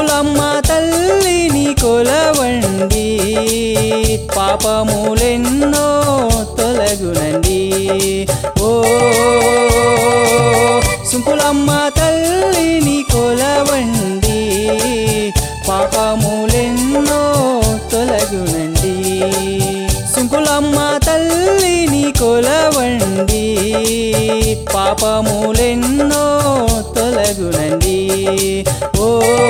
సుంకులమ్మ తల్లిని కొలవండి పాపములెన్నో తొలగునండి ఓ సుంకులమ్మ తల్లిని కొలవండి పాపములెన్నో తొలగునండి సుంకులమ్మ తల్లిని కొలవండి పాపములెన్నో తొలగునండి ఓ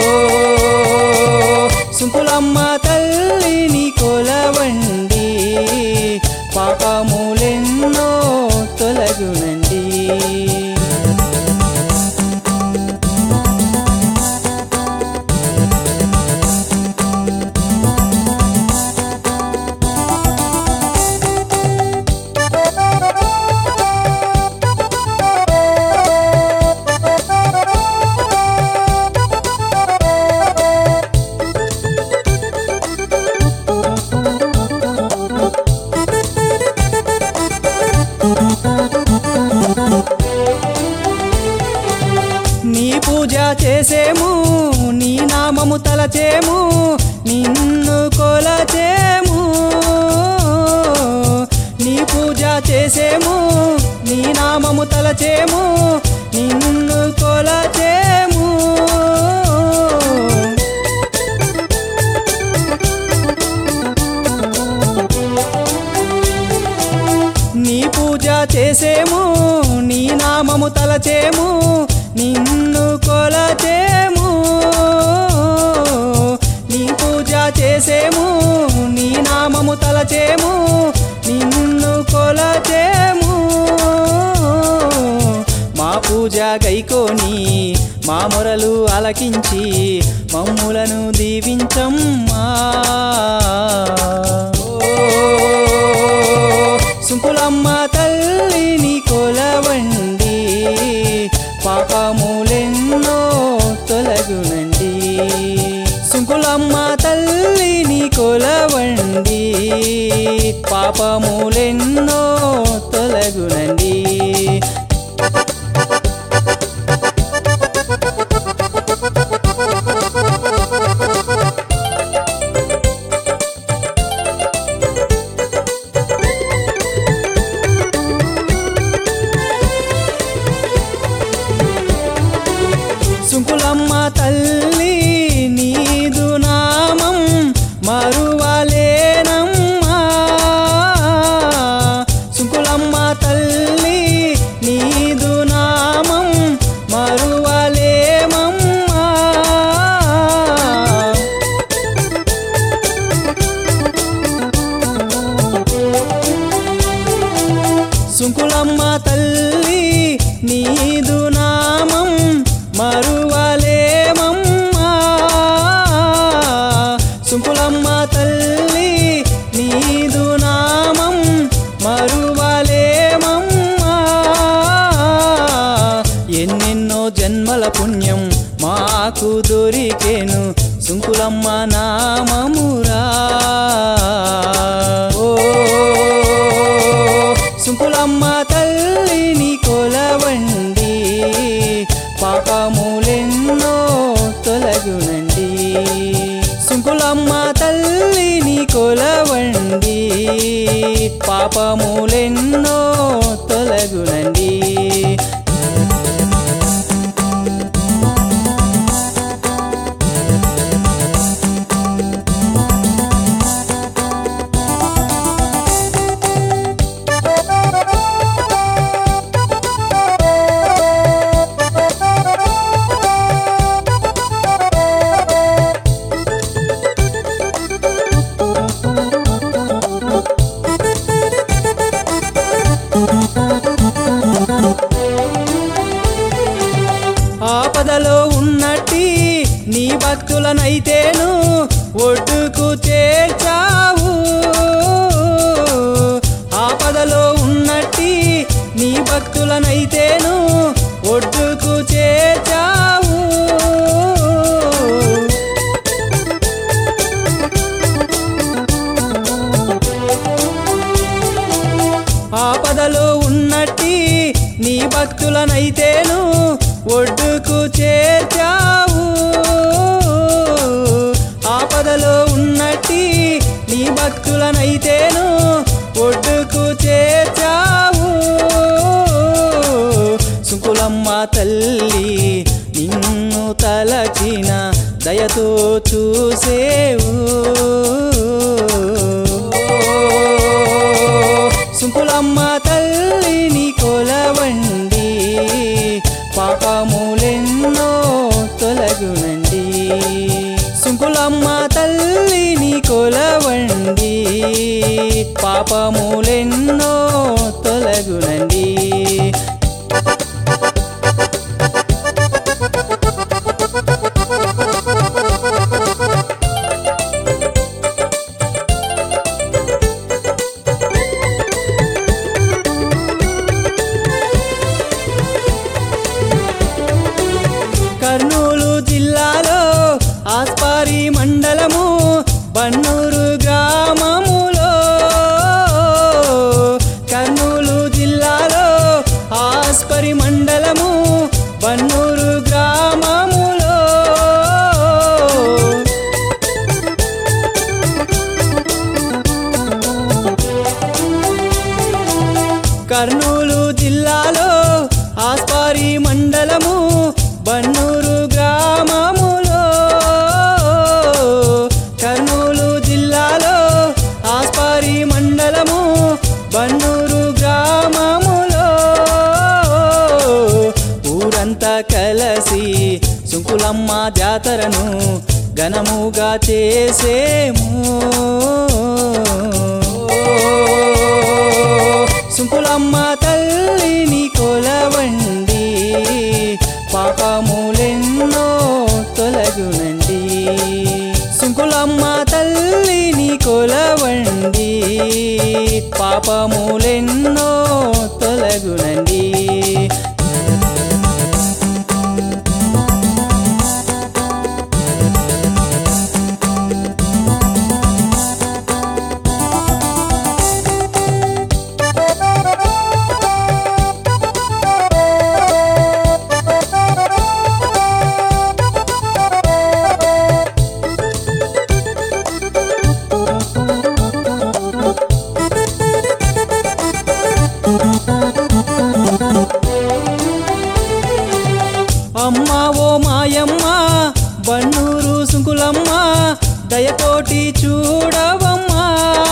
సుంకులమ్మ తల్లిని కొలవండి పాపములెన్నో తొలగునండి నీ పూజ చేసేము నీ నామము తలచేము నిన్ను కొలచేము నీ పూజ చేసేము నీ నామము తలచేము నిన్ను కొలచేము నీ పూజ చేసేము నీ నామము తలచేము నిన్ను కొలచేము నీ పూజ చేసేము నీ నామము తలచేము నిన్ను కొలచేము మా పూజ గైకోని మా మొరలు ఆలకించి మమ్ములను దీవించమ్మా సుంకులమ్మ తల్లిని కొలవండి పాపములెన్నో తొలగునండి సుంకులమ్మ తల్లిని కొలవండి పాపములెన్నో తొలగునండి సుంకులమ్మ తల్లి నీదు నామం మరువలేనమ్మా సుంకులమ్మ తల్లి నీదు నామం మరువలేమమ్మా సుంకులమ్మ తల్లి నీదు నామం మరువలేమమ్మా సుంకులమ్మ తల్లి నీదు నామం మరువలేమమ్మా ఎన్నెన్నో జన్మల పుణ్యం మాకు దొరికేను సుంకులమ్మ నామమురా ఓ సుంకులమ్మ తల్లిని కొలవండి పాపములెన్నో తొలగునండి సుంకులమ్మ తల్లిని కొలవండి పాపములెన్నో తొలగునండి ఆపదలో ఉన్నట్టి నీ భక్తులనైతేను ఒడ్డుకు చేర్చావు ఆపదలో ఉన్నట్టి నీ భక్తులనైతేను ఒడ్డుకు చేర్చావు ఆపదలో ఉన్నట్టి నీ భక్తులనైతేను ఒడ్డుకు చేర్చావు తల్లి నిన్ను తలచిన దయతో చూసేవు సుంకులమ్మ తల్లిని కొలవండి పాపములెన్నో తొలగునండి సుంకులమ్మ తల్లిని కొలవండి పాపములెన్నో తొలగునండి కర్నూలు జిల్లాలో ఆస్పారి మండలము బన్నూరు గ్రామములో కర్నూలు జిల్లాలో ఆస్పరి మండలము బన్నూరు గ్రామములో కర్నూలు జిల్లాలో ఆస్పారి మండలము బన్నూరు గ్రామములో కర్నూలు జిల్లాలో ఆస్పారి మండలము బన్నూరు గ్రామములో ఊరంతా కలసి సుంకులమ్మ జాతరను ఘనముగా చేసేము సుంకులమ్మ తల్లిని కొలవండి పాపములెన్నో తొలగునండి సుంకులమ్మ తల్లిని కొలవండి పాపములెన్నో తొలగునండి అమ్మ ఓ మాయమ్మ బన్నూరు సుంకులమ్మ దయతోటి చూడవమ్మా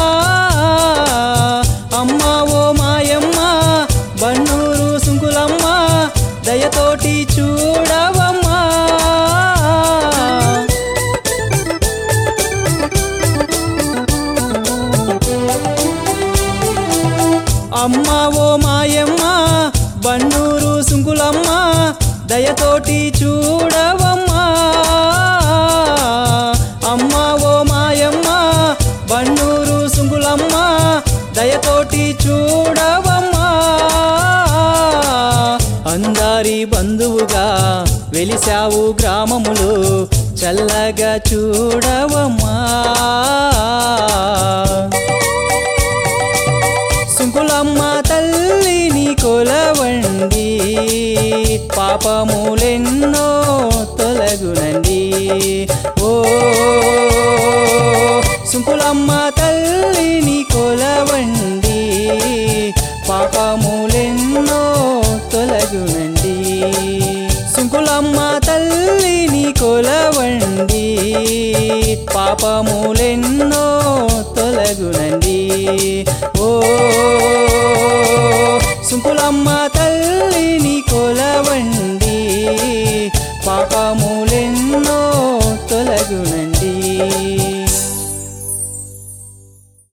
అమ్మ ఓ మాయమ్మ బన్నూరు సుంకులమ్మ దయతోటి చూడవమ్మా అమ్మ ఓ మాయమ్మ బన్నూరు సుంకులమ్మ దయతోటి చూడవమ్మా అమ్మ ఓ మాయమ్మ బన్నూరు సుంకులమ్మ దయతోటి చూడవమ్మా అందరి బంధువుగా వెలిసావు గ్రామములు చల్లగా చూడవమ్మా సుంకులమ్మ తల్లిని కొలవండి పాపములెన్నో తొలగునండి ఓ సుంకులమ్మ తల్లిని కొలవండి పాపములెన్నో తొలగునండి సుంకులమ్మ తల్లిని కొలవండి పాపములెన్నో